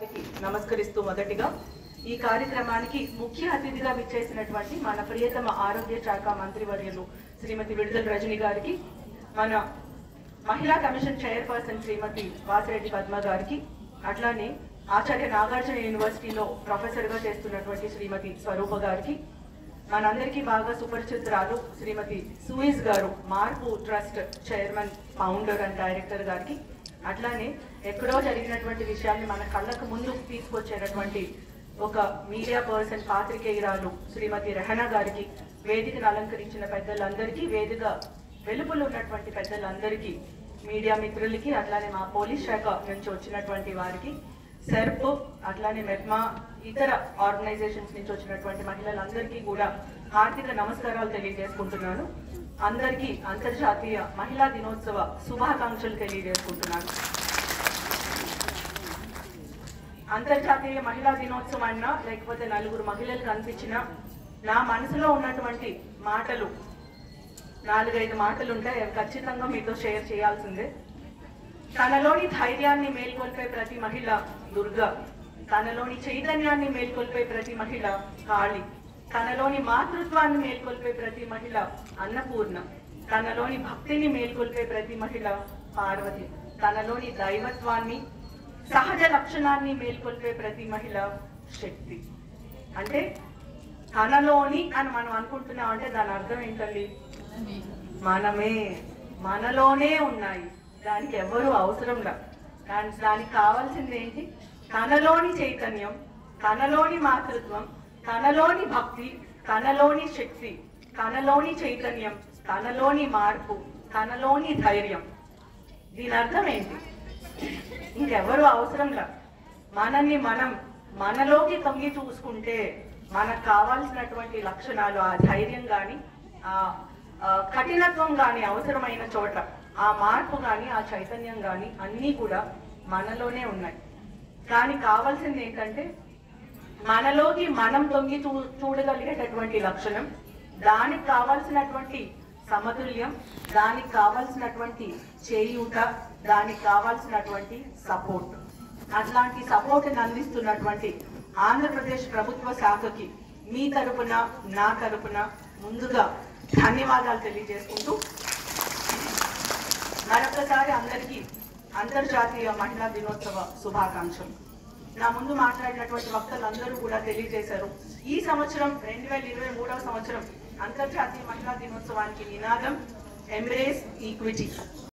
నమస్కరిస్తూ మొదటిగా ఈ కార్యక్రమానికి ముఖ్య అతిథిగా విచ్చేసినటువంటి మన ప్రియతమ ఆరోగ్య శాఖ మంత్రివర్యులు శ్రీమతి విడుదల రజని గారికి మన మహిళా కమిషన్ చైర్పర్సన్ శ్రీమతి వాసిరెడ్డి పద్మ గారికి అట్లానే ఆచార్య నాగార్జున యూనివర్సిటీలో ప్రొఫెసర్గా చేస్తున్నటువంటి శ్రీమతి స్వరూప గారికి మనందరికీ బాగా సుపరిచితురాలు శ్రీమతి సూయిజ్ గారు Marpu trust chairman founder and director గారికి అట్లానే ఎక్కడో జరిగినటువంటి విషయాన్ని మన కళ్ళకు ముందు తీసుకొచ్చేటటువంటి ఒక మీడియా పర్సన్ పాత్రికేయురాలు శ్రీమతి రెహనా గారికి వేదికను అలంకరించిన పెద్దలందరికీ వేదిక వెలుపులు ఉన్నటువంటి పెద్దలందరికీ మీడియా మిత్రులకి అట్లానే మా పోలీస్ శాఖ నుంచి వచ్చినటువంటి వారికి సెర్ప్ అట్లానే మెప్మా ఇతర ఆర్గనైజేషన్స్ నుంచి వచ్చినటువంటి మహిళలందరికీ కూడా హార్దిక నమస్కారాలు తెలియజేసుకుంటున్నాను అందరికీ అంతర్జాతీయ మహిళా దినోత్సవ శుభాకాంక్షలు తెలియజేసుకుంటున్నాను అంతర్జాతీయ మహిళా దినోత్సవం అన్నా లేకపోతే నలుగురు మహిళలు కనిపించినా నా మనసులో ఉన్నటువంటి మాటలు నాలుగైదు మాటలు ఉంటాయి అవి ఖచ్చితంగా మీతో షేర్ చేయాల్సిందే తనలోని ధైర్యాన్ని మేల్కొల్పే ప్రతి మహిళ దుర్గ తనలోని చైతన్యాన్ని మేల్కొల్పే ప్రతి మహిళ కాళి తనలోని మాతృత్వాన్ని మేల్కొల్పే ప్రతి మహిళ అన్నపూర్ణ తనలోని భక్తిని మేల్కొల్పే ప్రతి మహిళ పార్వతి తనలోని దైవత్వాన్ని సహజ లక్షణాన్ని మేల్కొల్పే ప్రతి మహిళ శక్తి అంటే తనలోని అని మనం అనుకుంటున్నాం అంటే దాని అర్థం ఏంటండి మనమే మనలోనే ఉన్నాయి దానికి ఎవరు అవసరం లా దాని దానికి కావాల్సింది ఏంటి తనలోని చైతన్యం తనలోని మాతృత్వం తనలోని భక్తి తనలోని శక్తి తనలోని చైతన్యం తనలోని మార్పు తనలోని ధైర్యం దీని అర్థం ఏంటి ఇంకెవరు అవసరంలా మనల్ని మనం మనలోకి తొంగి చూసుకుంటే మనకు కావాల్సినటువంటి లక్షణాలు ఆ ధైర్యం కానీ ఆ ఆ కఠినత్వం కానీ అవసరమైన చోట ఆ మార్పు కానీ ఆ చైతన్యం కానీ అన్నీ కూడా మనలోనే ఉన్నాయి కానీ కావాల్సింది ఏంటంటే మనలోకి మనం తొంగి చూ చూడగలిగేటటువంటి లక్షణం దానికి కావాల్సినటువంటి సమతుల్యం దానికి కావాల్సినటువంటి చేయూత దానికి కావాల్సినటువంటి సపోర్ట్ అట్లాంటి సపోర్ట్ని అందిస్తున్నటువంటి ఆంధ్రప్రదేశ్ ప్రభుత్వ శాఖకి మీ తరపున నా తరపున ముందుగా ధన్యవాదాలు తెలియజేసుకుంటూ మరొకసారి అందరికీ అంతర్జాతీయ మహిళా దినోత్సవ శుభాకాంక్షలు నా ముందు మాట్లాడినటువంటి వక్తలందరూ కూడా తెలియజేశారు ఈ సంవత్సరం రెండు వేల ఇరవై మూడవ సంవత్సరం అంతర్జాతీయ మహిళా దినోత్సవానికి నినాదం ఎంబ్రేస్ ఈక్విటీ